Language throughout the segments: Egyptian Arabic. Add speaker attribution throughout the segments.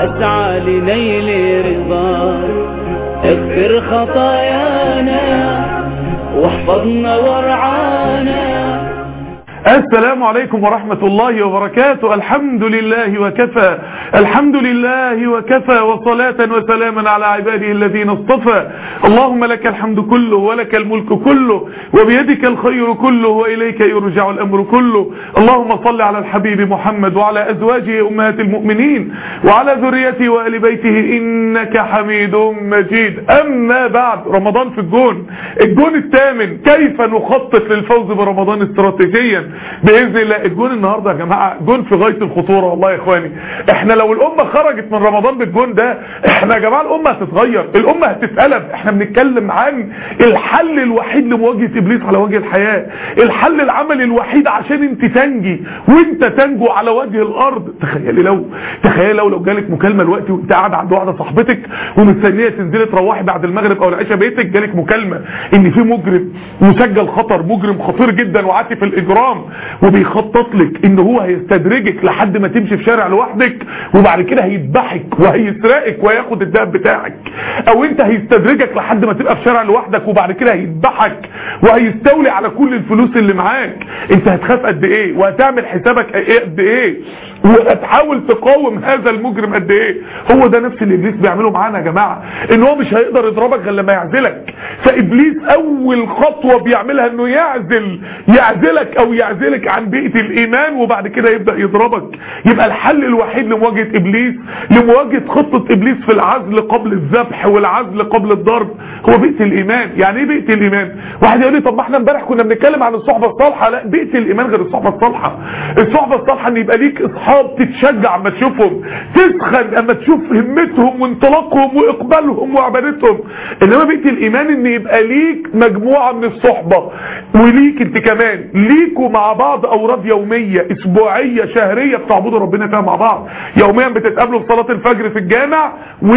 Speaker 1: نسعى لنيل رضاك اغفر خطايانا واحفظنا وارعانا
Speaker 2: السلام عليكم ورحمة الله وبركاته الحمد لله وكفى الحمد لله وكفى وصلاة وسلاما على عباده الذين اصطفى اللهم لك الحمد كله ولك الملك كله وبيدك الخير كله وإليك يرجع الأمر كله اللهم صل على الحبيب محمد وعلى أزواجه أمهات المؤمنين وعلى ذريته وآل بيته إنك حميد مجيد أما بعد رمضان في الجون الجون الثامن كيف نخطط للفوز برمضان استراتيجيا باذن الله الجون النهارده يا جماعه جون في غايه الخطوره والله يا اخواني احنا لو الامه خرجت من رمضان بالجون ده احنا يا جماعه الامه هتتغير الامه هتتقلب احنا بنتكلم عن الحل الوحيد لمواجهه ابليس على وجه الحياه الحل العملي الوحيد عشان انت تنجي وانت تنجو على وجه الارض تخيلي لو تخيلي لو لو جالك مكالمه دلوقتي وانت قاعد عند واحده صاحبتك ومستنيه تنزلي تروحي بعد المغرب او العشاء بيتك جالك مكالمه ان في مجرم مسجل خطر مجرم خطير جدا وعاتي في الاجرام وبيخطط لك ان هو هيستدرجك لحد ما تمشي في شارع لوحدك وبعد كده هيذبحك وهيسرقك وياخد الدهب بتاعك او انت هيستدرجك لحد ما تبقى في شارع لوحدك وبعد كده هيذبحك وهيستولي على كل الفلوس اللي معاك انت هتخاف قد ايه وهتعمل حسابك ايه قد ايه وهتحاول تقاوم هذا المجرم قد ايه هو ده نفس اللي ابليس بيعمله معانا يا جماعه ان هو مش هيقدر يضربك غير لما يعزلك فابليس اول خطوه بيعملها انه يعزل يعزلك او يعزلك عن بيئه الايمان وبعد كده يبدا يضربك يبقى الحل الوحيد لمواجهه ابليس لمواجهه خطه ابليس في العزل قبل الذبح والعزل قبل الضرب هو بيئه الايمان يعني ايه بيئه الايمان واحد يقول لي طب ما احنا امبارح كنا بنتكلم عن الصحبه الصالحه لا بيئه الايمان غير الصحبه الصالحه الصحبه الصالحه ان يبقى ليك اصحاب تتشجع اما تشوفهم تسخن اما تشوف همتهم وانطلاقهم واقبالهم وعبادتهم انما بيئه الايمان ان يبقى ليك مجموعه من الصحبه وليك انت كمان ليكوا مع بعض اوراد يوميه اسبوعيه شهريه بتعبدوا ربنا فيها مع بعض يوميا بتتقابلوا في صلاه الفجر في الجامع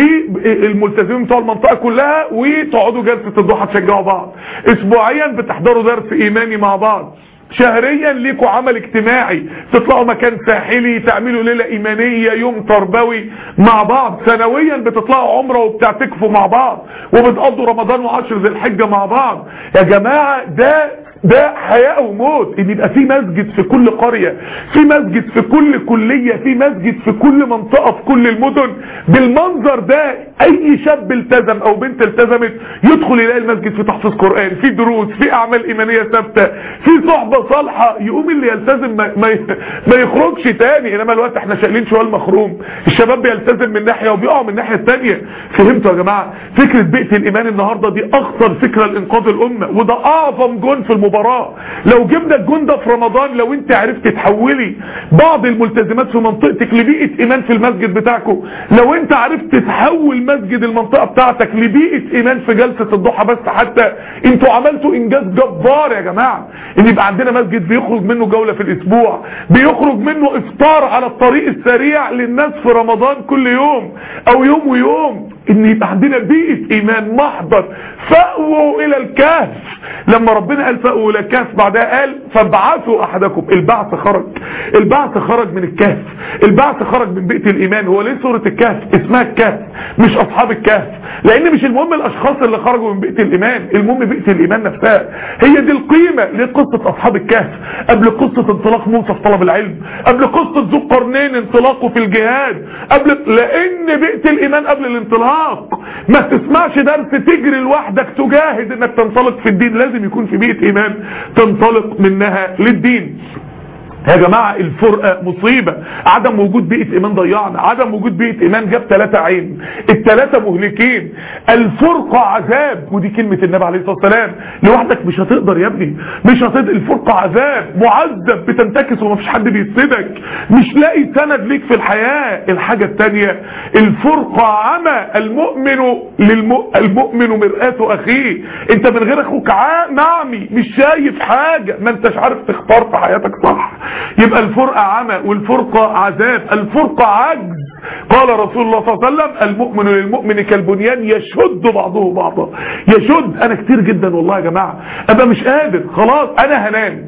Speaker 2: والملتزمين بتوع المنطقه كلها وتقعدوا جلسه الضحى تشجعوا بعض اسبوعيا بتحضروا درس ايماني مع بعض شهريا ليكوا عمل اجتماعي تطلعوا مكان ساحلي تعملوا ليلة ايمانية يوم تربوي مع بعض سنويا بتطلعوا عمرة وبتعتكفوا مع بعض وبتقضوا رمضان وعشر ذي الحجة مع بعض يا جماعة ده ده حياة وموت ان يبقى في مسجد في كل قرية في مسجد في كل كلية في مسجد في كل منطقة في كل المدن بالمنظر ده اي شاب التزم او بنت التزمت يدخل يلاقي المسجد في تحفيظ قرآن في دروس في اعمال ايمانية ثابتة في صحبة صالحة يقوم اللي يلتزم ما, ما, ما يخرجش تاني انما الوقت احنا شايلين شوال مخروم الشباب بيلتزم من ناحية وبيقعوا من الناحية الثانية فهمتوا يا جماعة فكرة بيئة الايمان النهاردة دي اخطر فكرة لانقاذ الامة وده اعظم جون في المباراة لو جبنا الجون ده في رمضان لو انت عرفت تحولي بعض الملتزمات في منطقتك لبيئة ايمان في المسجد بتاعكم لو انت عرفت تحول مسجد المنطقة بتاعتك لبيئة ايمان في جلسة الضحى بس حتى انتوا عملتوا انجاز جبار يا جماعة ان يبقى عندنا مسجد بيخرج منه جولة في الاسبوع بيخرج منه افطار على الطريق السريع للناس في رمضان كل يوم او يوم ويوم ان يبقى عندنا بيئة ايمان محضر فأووا الى الكهف لما ربنا قال فأووا الى الكهف بعدها قال فابعثوا احدكم البعث خرج البعث خرج من الكهف البعث خرج من بيئة الايمان هو ليه سورة الكهف اسمها الكهف مش اصحاب الكهف لان مش المهم الاشخاص اللي خرجوا من بيئة الايمان المهم بيئة الايمان نفسها هي دي القيمة لقصة اصحاب الكهف قبل قصة انطلاق موسى في طلب العلم قبل قصة ذو القرنين انطلاقه في الجهاد قبل لان بيئة الايمان قبل الانطلاق ما تسمعش درس تجري لوحدك تجاهد انك تنطلق في الدين لازم يكون في بيئة ايمان تنطلق منها للدين يا جماعة الفرقة مصيبة عدم وجود بيئة ايمان ضيعنا عدم وجود بيئة ايمان جاب ثلاثة عين الثلاثة مهلكين الفرقة عذاب ودي كلمة النبي عليه الصلاة والسلام لوحدك مش هتقدر يا ابني مش هتقدر الفرقة عذاب معذب بتنتكس ومفيش حد بيسندك مش لاقي سند ليك في الحياة الحاجة الثانية الفرقة عمى المؤمن للم... المؤمن مرآة اخيه انت من غير اخوك معمي مش شايف حاجة ما انتش عارف تختار في حياتك صح يبقى الفرقة عمى والفرقة عذاب الفرقة عجز قال رسول الله صلى الله عليه وسلم المؤمن للمؤمن كالبنيان يشد بعضه بعضا يشد انا كتير جدا والله يا جماعة ابقى مش قادر خلاص انا هنام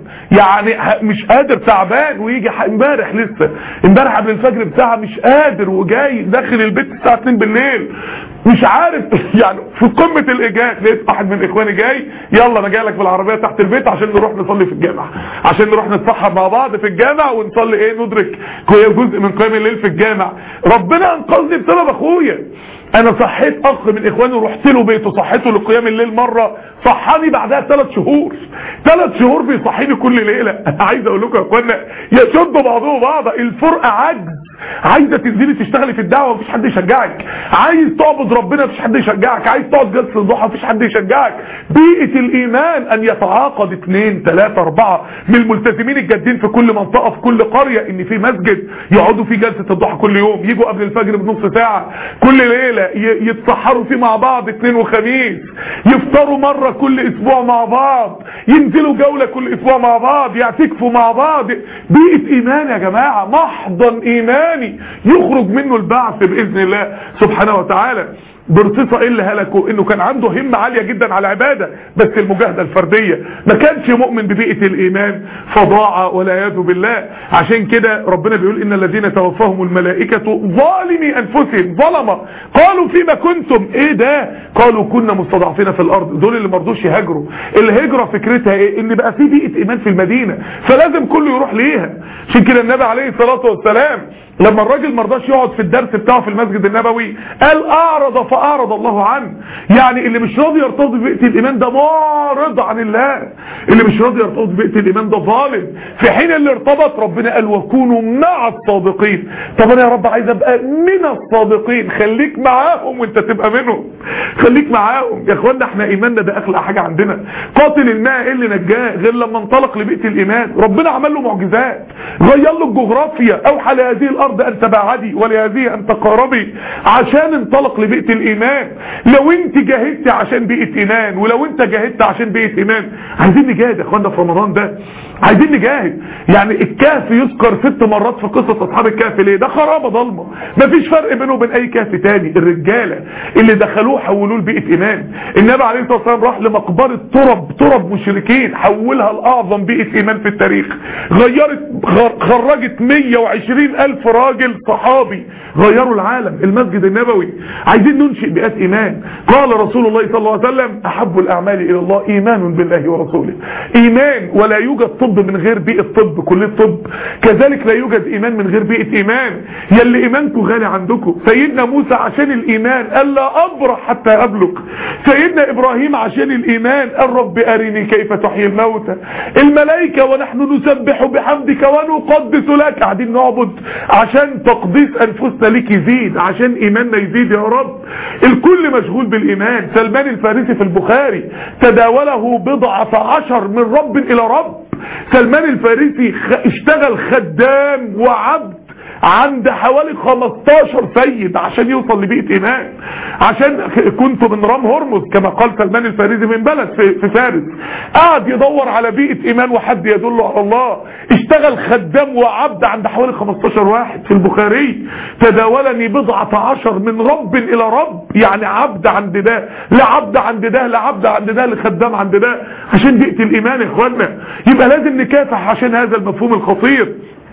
Speaker 2: يعني ه- مش قادر تعبان ويجي ح- امبارح لسه امبارح قبل الفجر بساعه مش قادر وجاي داخل البيت الساعه 2 بالليل مش عارف يعني في قمه الاجهاد لقيت واحد من اخواني جاي يلا انا جاي لك بالعربيه تحت البيت عشان نروح نصلي في الجامع عشان نروح نتسحر مع بعض في الجامع ونصلي ايه ندرك جزء من قيام الليل في الجامع ربنا انقذني بسبب اخويا انا صحيت اخ من اخواني ورحت له بيته صحيته لقيام الليل مره صحاني بعدها ثلاث شهور ثلاث شهور بيصحيني كل ليله انا عايز اقول لكم يا اخوانا يشدوا بعضهم بعضا الفرقه عجز عايزه تنزلي تشتغلي في الدعوه مفيش حد يشجعك عايز تعبد ربنا مفيش حد يشجعك عايز تقعد جلسه الضحى مفيش حد يشجعك بيئه الايمان ان يتعاقد اثنين ثلاثه اربعه من الملتزمين الجادين في كل منطقه في كل قريه ان في مسجد يقعدوا فيه جلسه الضحى كل يوم يجوا قبل الفجر بنص ساعه كل ليله ي- يتسحروا فيه مع بعض اثنين وخميس يفطروا مره كل اسبوع مع بعض ينزلوا جوله كل اسبوع مع بعض يعتكفوا مع بعض بيئه ايمان يا جماعه محضن ايماني يخرج منه البعث باذن الله سبحانه وتعالى برصيصة ايه اللي هلكه انه كان عنده همة عالية جدا على العبادة بس المجاهدة الفردية ما كانش مؤمن ببيئة الايمان فضاع والعياذ بالله عشان كده ربنا بيقول ان الذين توفاهم الملائكة ظالمي انفسهم ظلمة قالوا فيما كنتم ايه ده قالوا كنا مستضعفين في الارض دول اللي مرضوش يهاجروا الهجرة فكرتها ايه ان بقى في بيئة ايمان في المدينة فلازم كله يروح ليها عشان كده النبي عليه الصلاة والسلام لما الراجل مرضاش يقعد في الدرس بتاعه في المسجد النبوي قال اعرض فاعرض الله عنه يعني اللي مش راضي يرتبط ببيئه الايمان ده معرض عن الله اللي مش راضي يرتبط ببيئه الايمان ده ظالم في حين اللي ارتبط ربنا قال وكونوا مع الصادقين طب انا يا رب عايز ابقى من الصادقين خليك معاهم وانت تبقى منهم خليك معاهم يا اخوانا احنا ايماننا ده اغلى حاجه عندنا قاتل الماء ايه اللي نجاه غير لما انطلق لبيئه الايمان ربنا عمل له معجزات غير له الجغرافيا اوحى لهذه الارض ان تباعدي ولهذه ان تقاربي عشان انطلق لبيئه الايمان لو انت جاهدت عشان بيئه ايمان ولو انت جاهدت عشان بيئه ايمان عايزين نجاهد يا اخوانا في رمضان ده عايزين نجاهد يعني الكهف يذكر ست مرات في قصه اصحاب الكهف ليه ده خرابه ضلمه مفيش فرق بينه وبين اي كهف تاني الرجاله اللي دخلوه حولوه لبيئه ايمان النبي عليه الصلاه والسلام راح لمقبره ترب ترب مشركين حولها لاعظم بيئه ايمان في التاريخ غيرت غر- خرجت 120 الف راجل صحابي غيروا العالم المسجد النبوي عايزين ننشئ بيئات ايمان قال رسول الله صلى الله عليه وسلم احب الاعمال الى الله ايمان بالله ورسوله ايمان ولا يوجد طب من غير بيئه طب كليه طب كذلك لا يوجد ايمان من غير بيئه ايمان يلي ايمانكم غالي عندكم سيدنا موسى عشان الايمان قال لا ابرح حتى ابلغ سيدنا ابراهيم عشان الايمان قال رب ارني كيف تحيي الموتى الملائكه ونحن نسبح بحمدك ونقدس لك قاعدين نعبد عشان تقديس انفسنا ليك يزيد عشان ايماننا يزيد يا رب الكل مشغول بالايمان سلمان الفارسي في البخاري تداوله بضعة عشر من رب الى رب سلمان الفارسي خ- اشتغل خدام وعبد عند حوالي 15 سيد عشان يوصل لبيئة ايمان عشان كنت من رام هرمز كما قال سلمان الفارسي من بلد في, في فارس قعد يدور على بيئة ايمان وحد يدله على الله اشتغل خدام وعبد عند حوالي 15 واحد في البخاري تداولني بضعة عشر من رب الى رب يعني عبد عند ده لعبد عند ده لعبد عند ده لخدام عند ده عشان بيئة الايمان يا اخوانا يبقى لازم نكافح عشان هذا المفهوم الخطير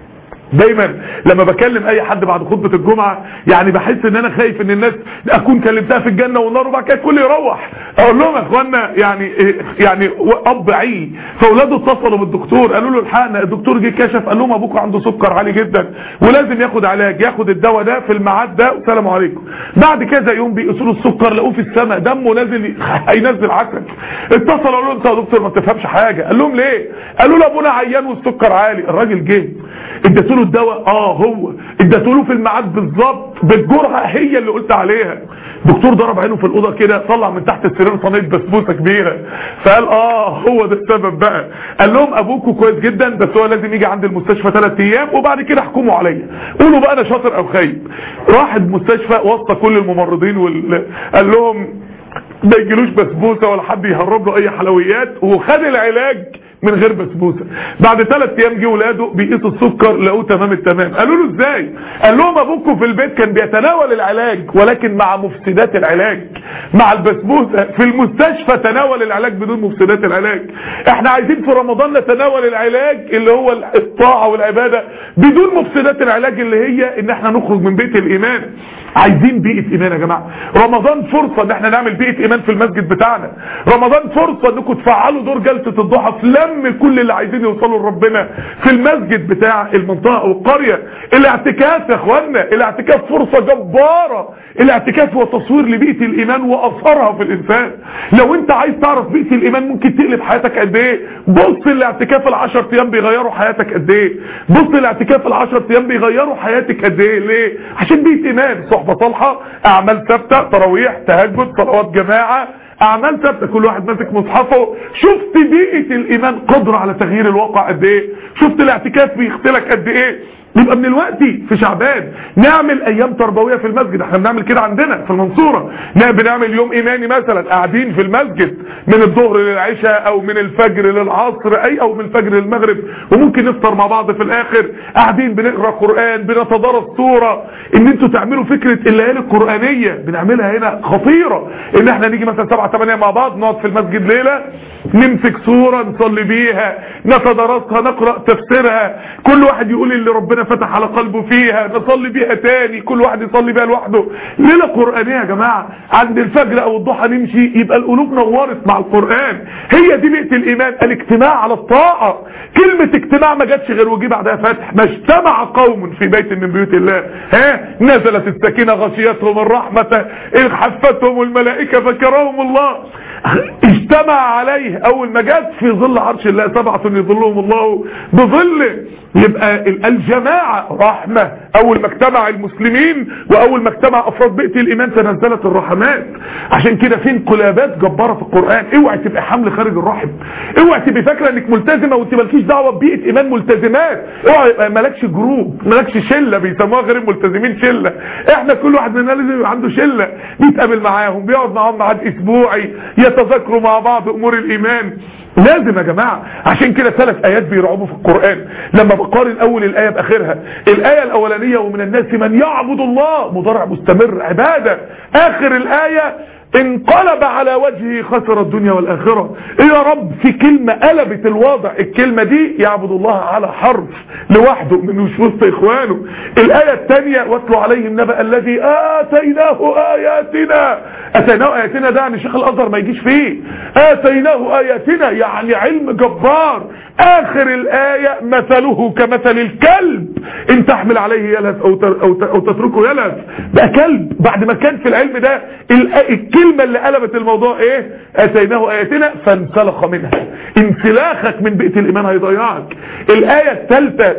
Speaker 2: دايما لما بكلم اي حد بعد خطبة الجمعة يعني بحس ان انا خايف ان الناس اكون كلمتها في الجنة والنار وبعد كده الكل يروح اقول لهم يا اخوانا يعني يعني اب عي فاولاده اتصلوا بالدكتور قالوا له الحقنا الدكتور جه كشف قال لهم ابوكم عنده سكر عالي جدا ولازم ياخد علاج ياخد الدواء ده في الميعاد ده والسلام عليكم بعد كذا يوم بيقيسوا له السكر لقوه في السماء دمه نازل هينزل عسل اتصلوا قالوا له انت يا دكتور ما تفهمش حاجه قال لهم ليه قالوا له ابونا عيان والسكر عالي الراجل جه اديتوا له الدواء اه هو اديتوا له في الميعاد بالظبط بالجرعه هي اللي قلت عليها دكتور ضرب عينه في الاوضه كده طلع من تحت السرير صينيه بسبوسه كبيره فقال اه هو ده السبب بقى قال لهم ابوكوا كويس جدا بس هو لازم يجي عند المستشفى ثلاث ايام وبعد كده احكموا عليا قولوا بقى انا شاطر او خايب راح المستشفى وسط كل الممرضين وال... قال لهم ما يجيلوش بسبوسه ولا حد يهرب له اي حلويات وخد العلاج من غير بسبوسه بعد ثلاث ايام جه ولاده بيقيسوا السكر لقوه تمام التمام قالوا له ازاي قال لهم ابوكم في البيت كان بيتناول العلاج ولكن مع مفسدات العلاج مع البسبوسه في المستشفى تناول العلاج بدون مفسدات العلاج احنا عايزين في رمضان نتناول العلاج اللي هو الطاعه والعباده بدون مفسدات العلاج اللي هي ان احنا نخرج من بيت الايمان عايزين بيئة ايمان يا جماعة رمضان فرصة ان احنا نعمل بيئة ايمان في المسجد بتاعنا رمضان فرصة انكم تفعلوا دور جلسة الضحى في لم كل اللي عايزين يوصلوا لربنا في المسجد بتاع المنطقة او القرية الاعتكاف يا اخوانا الاعتكاف فرصة جبارة الاعتكاف هو تصوير لبيئة الايمان واثرها في الانسان لو انت عايز تعرف بيئة الايمان ممكن تقلب حياتك قد ايه بص الاعتكاف العشر ايام بيغيروا حياتك قد ايه بص الاعتكاف العشر ايام بيغيروا حياتك قد ايه ليه عشان بيئة ايمان صحبة صالحة اعمال ثابتة تراويح تهجد صلوات جماعة اعمال ثابته كل واحد ماسك مصحفه شفت بيئه الايمان قدره على تغيير الواقع قد ايه شفت الاعتكاف بيختلك قد ايه يبقى من الوقت في شعبان نعمل ايام تربويه في المسجد احنا بنعمل كده عندنا في المنصوره بنعمل يوم ايماني مثلا قاعدين في المسجد من الظهر للعشاء او من الفجر للعصر اي او من الفجر للمغرب وممكن نفطر مع بعض في الاخر قاعدين بنقرا قران بنتدارس سوره ان انتوا تعملوا فكره الليالي القرانيه بنعملها هنا خطيره ان احنا نيجي مثلا 7 8 مع بعض نقعد في المسجد ليله نمسك سوره نصلي بيها نتدارسها نقرا تفسيرها كل واحد يقول اللي ربنا فتح على قلبه فيها نصلي بيها تاني كل واحد يصلي بيها لوحده ليلة قرآنية يا جماعة عند الفجر او الضحى نمشي يبقى القلوب نورت مع القرآن هي دي بيئة الايمان الاجتماع على الطاعة كلمة اجتماع ما جاتش غير وجي بعدها فتح ما اجتمع قوم في بيت من بيوت الله ها نزلت السكينة غشيتهم الرحمة إذ حفتهم الملائكة فكرهم الله اجتمع عليه اول ما جت في ظل عرش الله سبعة يظلهم الله بظله يبقى الجماعة رحمة اول ما اجتمع المسلمين واول ما اجتمع افراد بيئة الايمان تنزلت الرحمات عشان كده في انقلابات جبارة في القرآن اوعي تبقى حمل خارج الرحم اوعي تبقى فاكرة انك ملتزمة وانت مالكيش دعوة ببيئة ايمان ملتزمات اوعي يبقى مالكش جروب مالكش شلة بيسموها غير الملتزمين شلة احنا كل واحد مننا لازم يبقى عنده شلة بيتقابل معاهم بيقعد معاهم ميعاد اسبوعي يتذاكروا مع بعض امور الايمان لازم يا جماعة عشان كده ثلاث ايات بيرعبوا في القرآن لما بقارن اول الاية باخرها الاية الاولانية ومن الناس من يعبد الله مضارع مستمر عبادة اخر الاية انقلب على وجهه خسر الدنيا والآخرة ايه يا رب في كلمة قلبت الوضع الكلمة دي يعبد الله على حرف لوحده من مش وسط اخوانه الآية الثانية واتلوا عليهم نبأ الذي آتيناه آياتنا آتيناه آياتنا ده يعني شيخ الأزهر ما يجيش فيه آتيناه آياتنا يعني علم جبار آخر الآية مثله كمثل الكلب ان تحمل عليه يلهث أو, أو, أو تتركه يلهث بقى كلب بعد ما كان في العلم ده الكلمة اللي قلبت الموضوع ايه اتيناه اياتنا فانسلخ منها انسلاخك من بيئة الايمان هيضيعك الاية الثالثة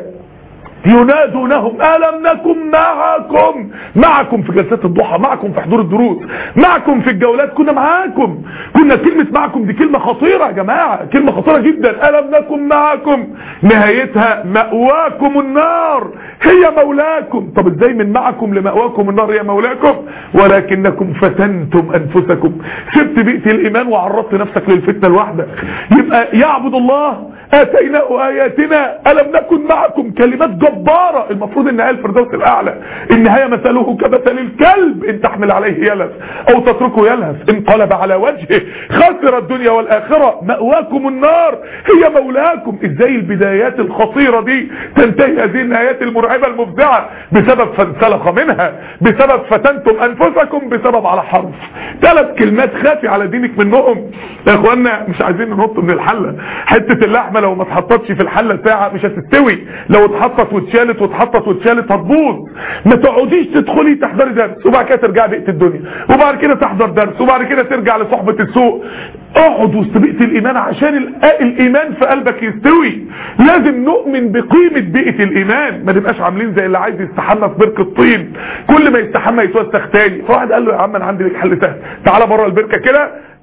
Speaker 2: ينادونهم ألم نكن معكم معكم في جلسات الضحى معكم في حضور الدروس معكم في الجولات كنا معاكم كنا كلمة معكم دي كلمة خطيرة يا جماعة كلمة خطيرة جدا ألم نكن معكم نهايتها مأواكم النار هي مولاكم طب ازاي من معكم لمأواكم النار هي مولاكم ولكنكم فتنتم أنفسكم سبت بيئة الإيمان وعرضت نفسك للفتنة الواحدة يبقى يعبد الله آتيناه آياتنا ألم نكن معكم كلمات جبارة المفروض النهاية الفردوس الأعلى النهاية مثله كمثل الكلب إن تحمل عليه يلهث أو تتركه يلهث انقلب على وجهه خسر الدنيا والآخرة مأواكم النار هي مولاكم إزاي البدايات الخطيرة دي تنتهي هذه النهايات المرعبة المفزعة بسبب فانسلخ منها بسبب فتنتم أنفسكم بسبب على حرف ثلاث كلمات خافي على دينك منهم يا اخوانا مش عايزين ننط من الحلة حتة اللحمة لو ما اتحطتش في الحلة ساعة مش هتستوي لو اتحطت واتشالت واتحطت واتشالت هتبوظ ما تقعديش تدخلي تحضري درس وبعد كده ترجعي بيئة الدنيا وبعد كده تحضر درس وبعد كده ترجع لصحبة السوق اقعد وسط بيئة الايمان عشان الايمان في قلبك يستوي لازم نؤمن بقيمة بيئة الايمان ما نبقاش عاملين زي اللي عايز يستحمى في بركة الطين كل ما يستحمى يتوسخ تاني فواحد قال له يا عم انا عندي لك حل سهل تعالى بره البركة كده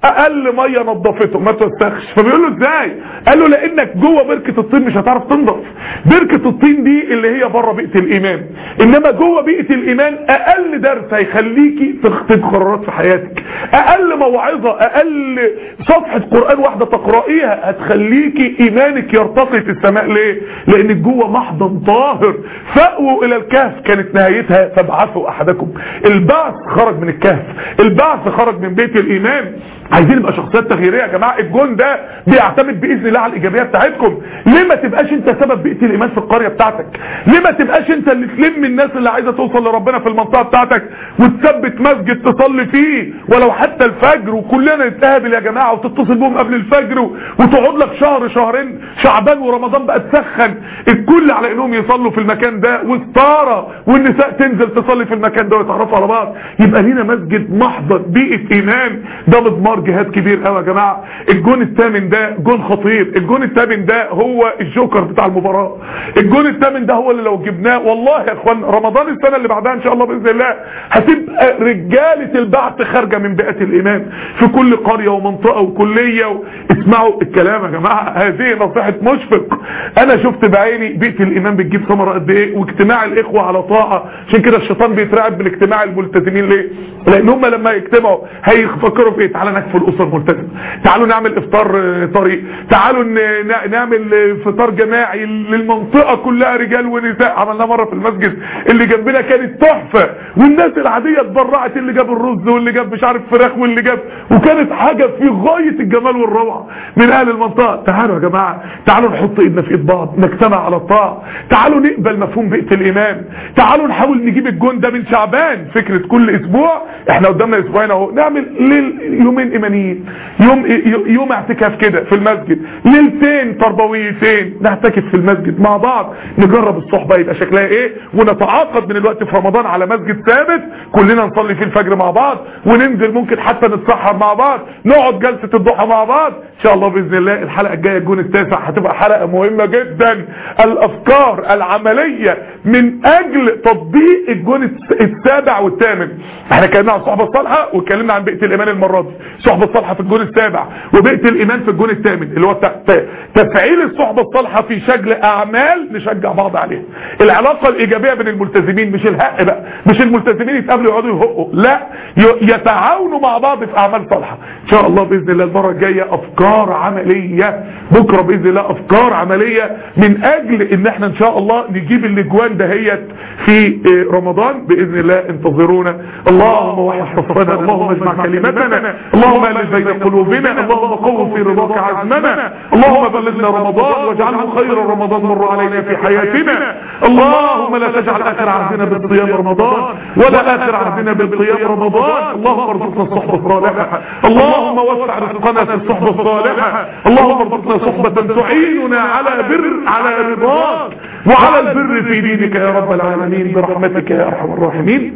Speaker 2: اقل ميه نظفته ما توسخش فبيقول له ازاي قال له لانك جوه بركه الطين مش هتعرف تنضف بركه الطين دي اللي هي بره بيئه الايمان انما جوه بيئه الايمان اقل درس هيخليكي تخطب قرارات في حياتك اقل موعظه اقل صفحه قران واحده تقرايها هتخليكي ايمانك يرتقي في السماء ليه لانك جوه محضن طاهر فاووا الى الكهف كانت نهايتها فابعثوا احدكم البعث خرج من الكهف البعث خرج من بيت الايمان عايزين نبقى شخصيات تغييريه يا جماعه الجون ده بيعتمد باذن الله على الايجابيه بتاعتكم ليه ما تبقاش انت سبب بيئه الايمان في القريه بتاعتك ليه ما تبقاش انت اللي تلم الناس اللي عايزه توصل لربنا في المنطقه بتاعتك وتثبت مسجد تصلي فيه ولو حتى الفجر وكلنا نتقابل يا جماعه وتتصل بهم قبل الفجر وتقعد لك شهر شهرين شعبان ورمضان بقى تسخن الكل على انهم يصلوا في المكان ده وستاره والنساء تنزل تصلي في المكان ده ويتعرفوا على بعض يبقى لينا مسجد محضر بيئه ايمان ده مضمار جهاد كبير قوي يا جماعه الجون الثامن ده جون خطير الجون الثامن ده هو الجوكر بتاع المباراه الجون الثامن ده هو اللي لو جبناه والله يا اخوان رمضان السنه اللي بعدها ان شاء الله باذن الله هتبقى رجاله البعث خارجه من بيئه الايمان في كل قريه ومنطقه وكليه و... اسمعوا الكلام يا جماعه هذه نصيحه مشفق انا شفت بعيني بيئه الايمان بتجيب ثمره قد ايه واجتماع الاخوه على طاعه عشان كده الشيطان بيترعب من اجتماع الملتزمين ليه لان هم لما يجتمعوا هيفكروا في ايه تعالى نكفل الاسر ملتزمه تعالوا نعمل افطار آه، طريق تعالوا ن- ن- نعمل آه، فطار جماعي للمنطقه كلها رجال ونساء عملناه مره في المسجد اللي جنبنا كانت تحفه والناس العاديه اتبرعت اللي جاب الرز واللي جاب مش عارف فراخ واللي جاب وكانت حاجه في غايه الجمال والروعه من اهل المنطقه تعالوا يا جماعه تعالوا نحط ايدنا في ايد بعض نجتمع على الطاعه تعالوا نقبل مفهوم بيئه الايمان تعالوا نحاول نجيب الجون ده من شعبان فكره كل اسبوع احنا قدامنا اسبوعين اهو نعمل ليل يومين ايمانيين يوم يوم اعتكاف كده في المسجد ليلتين تربويتين نعتكف في المسجد مع بعض نجرب الصحبه يبقى شكلها ايه ونتعاقد من الوقت في رمضان على مسجد ثابت كلنا نصلي فيه الفجر مع بعض وننزل ممكن حتى نتسحر مع بعض نقعد جلسه الضحى مع بعض ان شاء الله باذن الله الحلقه الجايه الجون التاسع هتبقى حلقه مهمه جدا الافكار العمليه من اجل تطبيق الجون الس- السابع والثامن احنا اتكلمنا عن الصحبه الصالحه واتكلمنا عن بيئه الايمان المره دي الصحبه الصالحه في الجون السابع وبيئه الايمان في الجون الثامن اللي هو ت- ت- تفعيل الصحبه الصالحه في شكل اعمال نشجع بعض عليها العلاقه الايجابيه بين الملتزمين مش الهق بقى مش الملتزمين يتقابلوا يقعدوا يهقوا لا ي- يتعاونوا مع بعض في اعمال صالحه ان شاء الله باذن الله المره الجايه افكار عمليه بكره باذن الله افكار عمليه من اجل ان احنا ان شاء الله نجيب الاجوان دهيت في آه، رمضان باذن الله انتظرونا اللهم وحد صفنا اللهم اجمع كلمتنا اللهم الف بين قلوبنا اللهم قوم في رضاك عزمنا اللهم بلغنا رمضان واجعله خير رمضان مر علينا في حياتنا اللهم لا تجعل اخر عهدنا بالصيام رمضان ولا اخر عهدنا بالقيام رمضان اللهم ارزقنا الصحبه الصالحه اللهم وسع رزقنا في الصحبه الصالحه اللهم ارزقنا صحبه تعيننا على بر على رضاك وعلى البر في دينك يا رب العالمين برحمتك يا ارحم الراحمين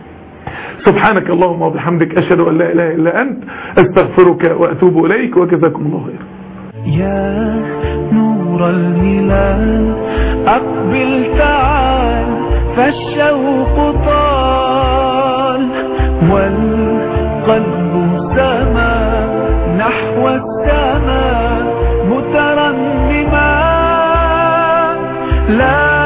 Speaker 2: سبحانك اللهم وبحمدك اشهد ان لا اله الا انت استغفرك واتوب اليك وجزاكم الله خيرا
Speaker 1: يا نور الهلال أقبل تعال فالشوق طال والقلب سما نحو السماء مترنما لا